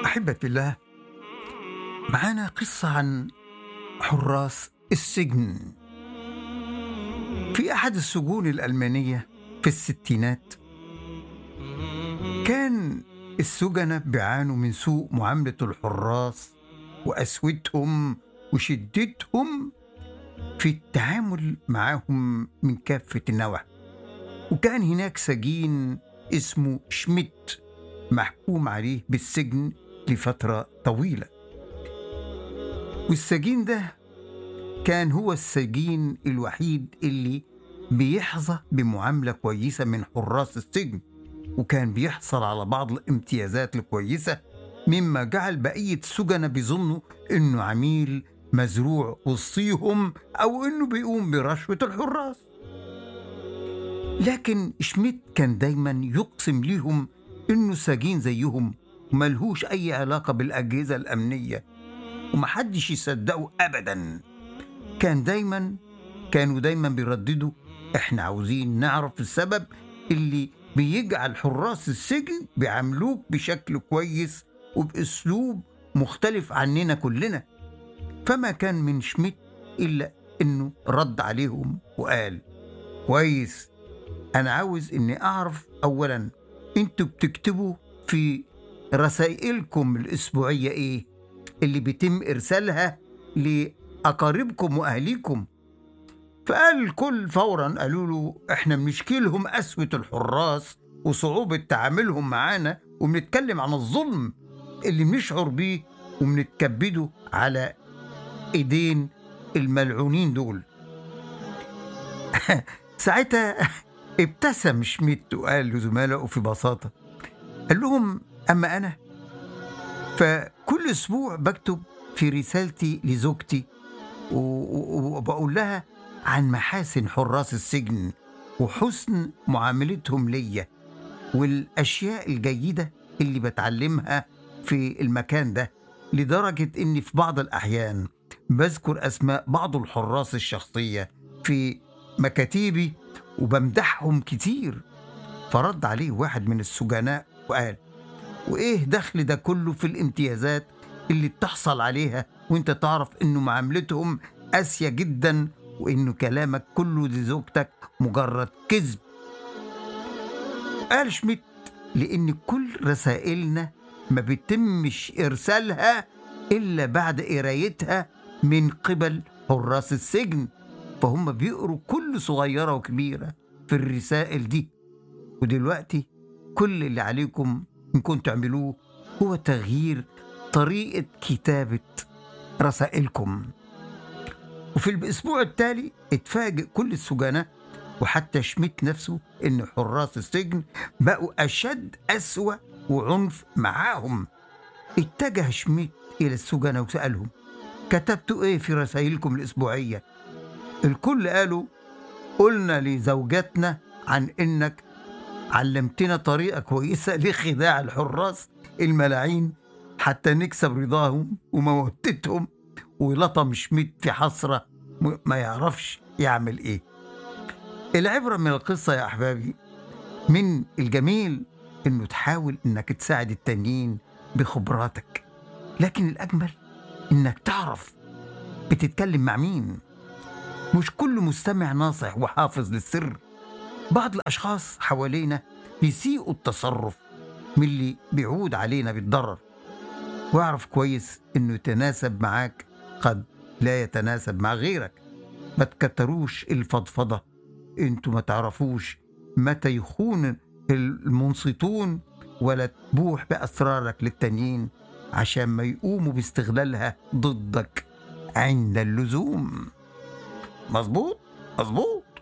أحبة الله معانا قصة عن حراس السجن في أحد السجون الألمانية في الستينات كان السجنة بيعانوا من سوء معاملة الحراس وقسوتهم وشدتهم في التعامل معهم من كافة النواحي وكان هناك سجين اسمه شميت محكوم عليه بالسجن لفترة طويلة والسجين ده كان هو السجين الوحيد اللي بيحظى بمعاملة كويسة من حراس السجن وكان بيحصل على بعض الامتيازات الكويسة مما جعل بقية السجنة بيظنوا إنه عميل مزروع وسطيهم أو إنه بيقوم برشوة الحراس لكن شميت كان دايما يقسم ليهم إنه سجين زيهم وملهوش أي علاقة بالأجهزة الأمنية ومحدش يصدقه أبدا كان دايما كانوا دايما بيرددوا إحنا عاوزين نعرف السبب اللي بيجعل حراس السجن بيعاملوك بشكل كويس وبأسلوب مختلف عننا كلنا فما كان من شميت إلا إنه رد عليهم وقال كويس أنا عاوز إني أعرف أولا أنتوا بتكتبوا في رسائلكم الأسبوعية إيه اللي بيتم إرسالها لأقاربكم وأهليكم فقال الكل فورا قالوا له إحنا بنشكي لهم قسوة الحراس وصعوبة تعاملهم معانا وبنتكلم عن الظلم اللي بنشعر بيه وبنتكبده على ايدين الملعونين دول ساعتها ابتسم شميت وقال لزملائه في بساطة قال لهم أما أنا فكل أسبوع بكتب في رسالتي لزوجتي و- و- وبقول لها عن محاسن حراس السجن وحسن معاملتهم ليا والأشياء الجيدة اللي بتعلمها في المكان ده لدرجة إني في بعض الأحيان بذكر أسماء بعض الحراس الشخصية في مكاتيبي وبمدحهم كتير فرد عليه واحد من السجناء وقال وإيه دخل ده كله في الامتيازات اللي بتحصل عليها وانت تعرف انه معاملتهم قاسية جدا وانه كلامك كله لزوجتك مجرد كذب قال شميت لان كل رسائلنا ما بيتمش ارسالها الا بعد قرايتها من قبل حراس السجن فهم بيقروا كل صغيرة وكبيرة في الرسائل دي ودلوقتي كل اللي عليكم انكم تعملوه هو تغيير طريقة كتابة رسائلكم وفي الأسبوع التالي اتفاجئ كل السجناء وحتى شميت نفسه إن حراس السجن بقوا أشد أسوأ وعنف معاهم اتجه شميت إلى السجناء وسألهم كتبتوا إيه في رسائلكم الأسبوعية الكل قالوا قلنا لزوجاتنا عن إنك علمتنا طريقة كويسة لخداع الحراس الملاعين حتى نكسب رضاهم وموتتهم ولطم شميت في حسرة م- ما يعرفش يعمل ايه العبرة من القصة يا أحبابي من الجميل انه تحاول انك تساعد التانيين بخبراتك لكن الأجمل انك تعرف بتتكلم مع مين مش كل مستمع ناصح وحافظ للسر بعض الأشخاص حوالينا بيسيئوا التصرف من اللي بيعود علينا بالضرر واعرف كويس انه يتناسب معاك قد لا يتناسب مع غيرك ما تكتروش الفضفضة انتوا ما تعرفوش متى يخون المنصتون ولا تبوح بأسرارك للتانيين عشان ما يقوموا باستغلالها ضدك عند اللزوم مظبوط مظبوط